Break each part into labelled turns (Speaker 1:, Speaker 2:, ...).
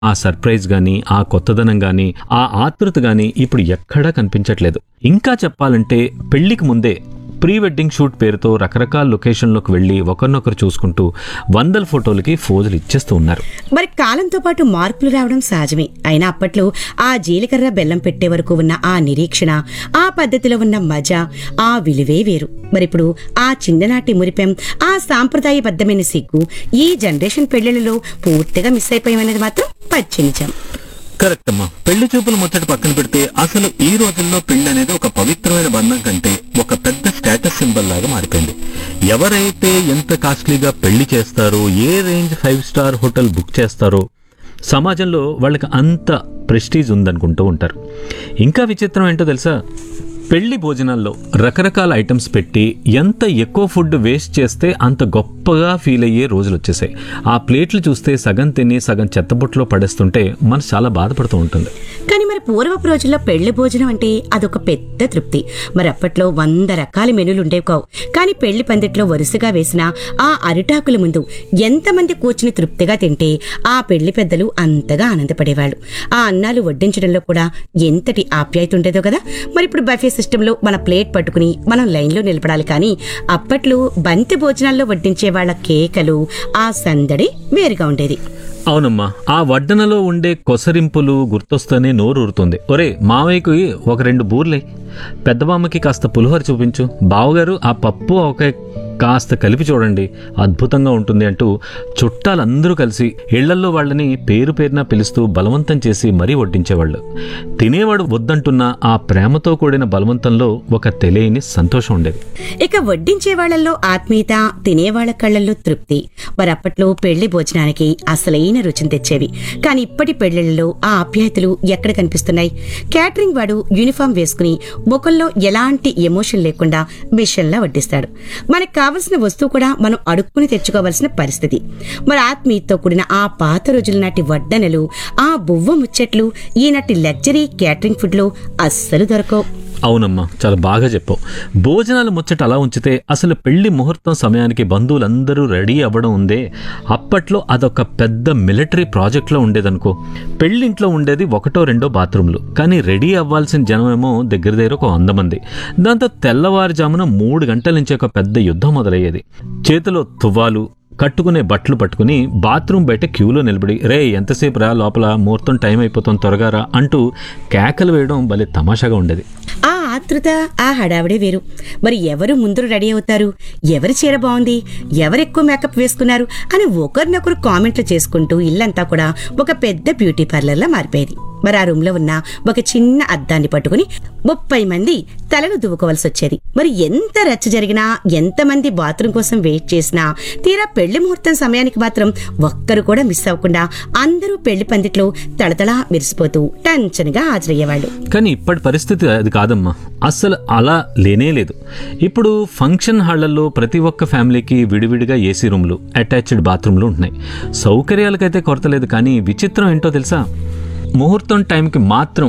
Speaker 1: ఆ సర్ప్రైజ్ గాని ఆ కొత్తదనం గాని ఆ ఆతృత గాని ఇప్పుడు ఎక్కడా కనిపించట్లేదు ఇంకా చెప్పాలంటే పెళ్లికి ముందే ప్రీ వెడ్డింగ్ షూట్ పేరుతో రకరకాల లొకేషన్లోకి వెళ్ళి ఒకరినొకరు చూసుకుంటూ వందల ఫోటోలకి ఫోజులు ఇచ్చేస్తూ ఉన్నారు
Speaker 2: మరి కాలంతో పాటు మార్పులు రావడం సహజమే అయినా అప్పట్లో ఆ జీలకర్ర బెల్లం పెట్టే వరకు ఉన్న ఆ నిరీక్షణ ఆ పద్ధతిలో ఉన్న మజా ఆ విలువే వేరు మరిప్పుడు ఆ చిన్ననాటి మురిపెం ఆ సాంప్రదాయబద్ధమైన సిగ్గు ఈ జనరేషన్ పెళ్లిళ్లలో పూర్తిగా మిస్ అయిపోయామనేది మాత్రం పచ్చి నిజం
Speaker 1: కరెక్ట్ అమ్మా పెళ్లి చూపులు ముచ్చట పక్కన పెడితే అసలు ఈ రోజుల్లో పెళ్లి అనేది ఒక పవిత్రమైన బంధం కంటే ఒక పెద్ద స్టేటస్ సింబల్ లాగా మారిపోయింది ఎవరైతే ఎంత కాస్ట్లీగా పెళ్లి చేస్తారో ఏ range five star hotel book చేస్తారో సమాజంలో వాళ్ళకి అంత ప్రెస్టీజ్ ఉందనుకుంటూ ఉంటారు ఇంకా విచిత్రం ఏంటో తెలుసా పెళ్లి భోజనాల్లో రకరకాల ఐటమ్స్ పెట్టి ఎంత ఎక్కువ ఫుడ్ వేస్ట్ చేస్తే అంత గొప్పగా ఫీల్ అయ్యే రోజులు వచ్చేసాయి ఆ ప్లేట్లు చూస్తే సగం తిని సగం చెత్తబుట్లో పడేస్తుంటే మనసు చాలా బాధపడుతూ ఉంటుంది
Speaker 2: కానీ మరి పూర్వపు రోజుల్లో పెళ్లి భోజనం అంటే అదొక పెద్ద తృప్తి మరి అప్పట్లో వంద రకాల మెనులు ఉండేవి కావు కానీ పెళ్లి పందిట్లో వరుసగా వేసిన ఆ అరిటాకుల ముందు ఎంతమంది కూర్చుని తృప్తిగా తింటే ఆ పెళ్లి పెద్దలు అంతగా ఆనందపడేవాళ్ళు ఆ అన్నాలు వడ్డించడంలో కూడా ఎంతటి ఆప్యాయత ఉండేదో కదా మరి ఇప్పుడు బఫే సిస్టంలో మన ప్లేట్ పట్టుకుని మనం లైన్లో నిలబడాలి కానీ అప్పట్లో బంతి భోజనాల్లో వడ్డించే వాళ్ళ కేకలు ఆ సందడి వేరుగా ఉండేది
Speaker 1: అవునమ్మా ఆ వడ్డనలో ఉండే కొసరింపులు గుర్తొస్తేనే నోరు ఊరుతుంది ఒరే మావయ్యకి ఒక రెండు బూర్లే పెద్ద బామ్మకి కాస్త పులిహోర చూపించు బావగారు ఆ పప్పు ఒక కాస్త కలిపి చూడండి అద్భుతంగా ఉంటుంది అంటూ చుట్టాలందరూ కలిసి ఇళ్లల్లో వాళ్ళని పేరు పేరున పిలుస్తూ బలవంతం చేసి మరీ వడ్డించేవాళ్ళు తినేవాడు వద్దంటున్న ఆ ప్రేమతో కూడిన బలవంతంలో ఒక తెలియని సంతోషం ఉండేది
Speaker 2: ఇక వడ్డించే వాళ్ళల్లో ఆత్మీయత తినేవాళ్ల కళ్ళల్లో తృప్తి మరి అప్పట్లో పెళ్లి భోజనానికి అసలైన రుచిని తెచ్చేవి కానీ ఇప్పటి పెళ్లిళ్లలో ఆ ఆప్యాయతలు ఎక్కడ కనిపిస్తున్నాయి క్యాటరింగ్ వాడు యూనిఫామ్ వేసుకుని ముఖంలో ఎలాంటి ఎమోషన్ లేకుండా మిషన్లా వడ్డిస్తాడు మనకు కావలసిన వస్తువు కూడా మనం అడుక్కుని తెచ్చుకోవాల్సిన పరిస్థితి మరి ఆత్మీయతతో కూడిన ఆ పాత రోజుల నాటి వడ్డనలు ఆ బువ్వ ముచ్చట్లు ఈనాటి లగ్జరీ క్యాటరింగ్ ఫుడ్లో అస్సలు దొరకవు
Speaker 1: అవునమ్మా చాలా బాగా చెప్పావు భోజనాలు ముచ్చట అలా ఉంచితే అసలు పెళ్లి ముహూర్తం సమయానికి బంధువులందరూ రెడీ అవ్వడం ఉందే అప్పట్లో అదొక పెద్ద మిలిటరీ ప్రాజెక్ట్లో ఉండేదనుకో పెళ్ళింట్లో ఉండేది ఒకటో రెండో బాత్రూమ్లు కానీ రెడీ అవ్వాల్సిన జనమేమో దగ్గర దగ్గర ఒక వంద మంది దాంతో తెల్లవారుజామున మూడు గంటల నుంచి ఒక పెద్ద యుద్ధం మొదలయ్యేది చేతిలో తువ్వాలు కట్టుకునే బట్టలు పట్టుకుని బాత్రూమ్ బయట క్యూలో నిలబడి రే ఎంతసేపు రా లోపల ముహూర్తం టైం అయిపోతుంది త్వరగా రా అంటూ కేకలు వేయడం భలే తమాషాగా ఉండేది
Speaker 2: ఆ ఆతృత ఆ హడావిడే వేరు మరి ఎవరు ముందు రెడీ అవుతారు ఎవరి చీర బాగుంది ఎవరు ఎక్కువ మేకప్ వేసుకున్నారు అని ఒకరినొకరు కామెంట్లు చేసుకుంటూ ఇల్లంతా కూడా ఒక పెద్ద బ్యూటీ పార్లర్లా మారిపోయేది మరి ఆ రూమ్ లో ఉన్న ఒక చిన్న అద్దాన్ని పట్టుకుని ముప్పై మంది తలను దువ్వుకోవాల్సి వచ్చేది మరి ఎంత రచ్చ జరిగినా ఎంతమంది బాత్రూమ్ కోసం వెయిట్ చేసినా తీరా పెళ్లి ముహూర్తం సమయానికి మాత్రం ఒక్కరు కూడా మిస్ అవ్వకుండా అందరూ పెళ్లి పందిట్లో తళతళా మెరిసిపోతూ టెన్షన్గా హాజరయ్యేవాళ్ళు
Speaker 1: కానీ ఇప్పటి పరిస్థితి అది కాదమ్మా అస్సలు అలా లేనే లేదు ఇప్పుడు ఫంక్షన్ హాళ్లలో ప్రతి ఒక్క ఫ్యామిలీకి విడివిడిగా ఏసీ రూమ్లు అటాచ్డ్ బాత్రూమ్లు ఉంటున్నాయి సౌకర్యాలకైతే కొరత లేదు కానీ విచిత్రం ఏంటో తెలుసా ముహూర్తం టైంకి మాత్రం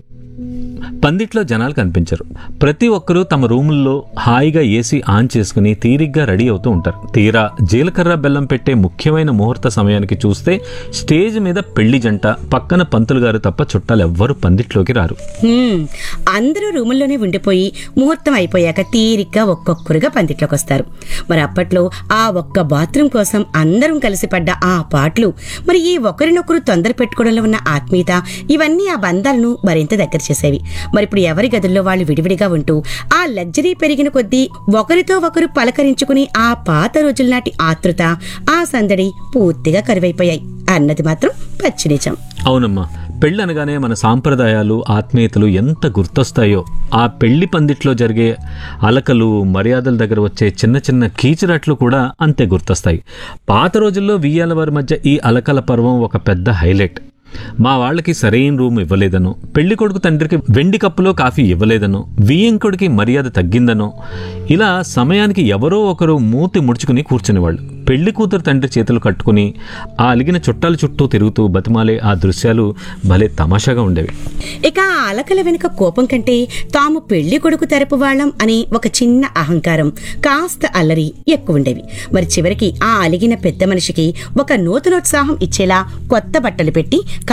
Speaker 1: పందిట్లో జనాలు కనిపించరు ప్రతి ఒక్కరూ తమ రూముల్లో హాయిగా ఏసీ ఆన్ చేసుకుని తీరిగ్గా రెడీ అవుతూ ఉంటారు తీరా జీలకర్ర బెల్లం పెట్టే ముఖ్యమైన ముహూర్త సమయానికి చూస్తే స్టేజ్ మీద పెళ్లి జంట పక్కన పంతులు గారు తప్ప చుట్టాలు ఎవ్వరూ పందిట్లోకి రారు
Speaker 2: హ్మ్. అందరూ రూముల్లోనే ఉండిపోయి ముహూర్తం అయిపోయాక తీరిగ్గా ఒక్కొక్కరుగా పందిట్లోకి వస్తారు మరి అప్పట్లో ఆ ఒక్క బాత్రూమ్ కోసం అందరం కలిసి పడ్డ ఆ పాటలు మరి ఈ ఒకరినొకరు తొందర పెట్టుకోవడంలో ఉన్న ఆత్మీయత ఇవన్నీ ఆ బంధాలను మరింత దగ్గర చేసేవి మరి ఇప్పుడు ఎవరి గదుల్లో వాళ్ళు విడివిడిగా ఉంటూ ఆ లగ్జరీ పెరిగిన కొద్దీ ఒకరితో ఒకరు పలకరించుకుని ఆ పాత రోజుల నాటి ఆతృత ఆ సందడి పూర్తిగా కరువైపోయాయి అన్నది మాత్రం పచ్చి నిజం
Speaker 1: అవునమ్మా పెళ్ళి అనగానే మన సాంప్రదాయాలు ఆత్మీయతలు ఎంత గుర్తొస్తాయో ఆ పెళ్లి పందిట్లో జరిగే అలకలు మర్యాదల దగ్గర వచ్చే చిన్న చిన్న కీచురాట్లు కూడా అంతే గుర్తొస్తాయి పాత రోజుల్లో వియ్యాల వారి మధ్య ఈ అలకల పర్వం ఒక పెద్ద హైలైట్ మా వాళ్ళకి సరైన రూమ్ ఇవ్వలేదనో పెళ్లి కొడుకు తండ్రికి వెండి కప్పులో కాఫీ ఇవ్వలేదనో వియ్యంకుడికి మర్యాద తగ్గిందనో ఇలా సమయానికి ఎవరో ఒకరు మూతి ముడుచుకుని కూర్చునేవాళ్ళు పెళ్లి కూతురు తండ్రి చేతులు కట్టుకుని ఆ అలిగిన చుట్టాల చుట్టూ తిరుగుతూ బతిమాలే ఆ దృశ్యాలు భలే తమాషాగా ఉండేవి
Speaker 2: ఇక ఆ అలకల వెనుక కోపం కంటే తాము పెళ్లి కొడుకు తెరపు వాళ్ళం అనే ఒక చిన్న అహంకారం కాస్త అల్లరి ఎక్కువ ఉండేవి మరి చివరికి ఆ అలిగిన పెద్ద మనిషికి ఒక నూతనోత్సాహం ఇచ్చేలా కొత్త బట్టలు పెట్టి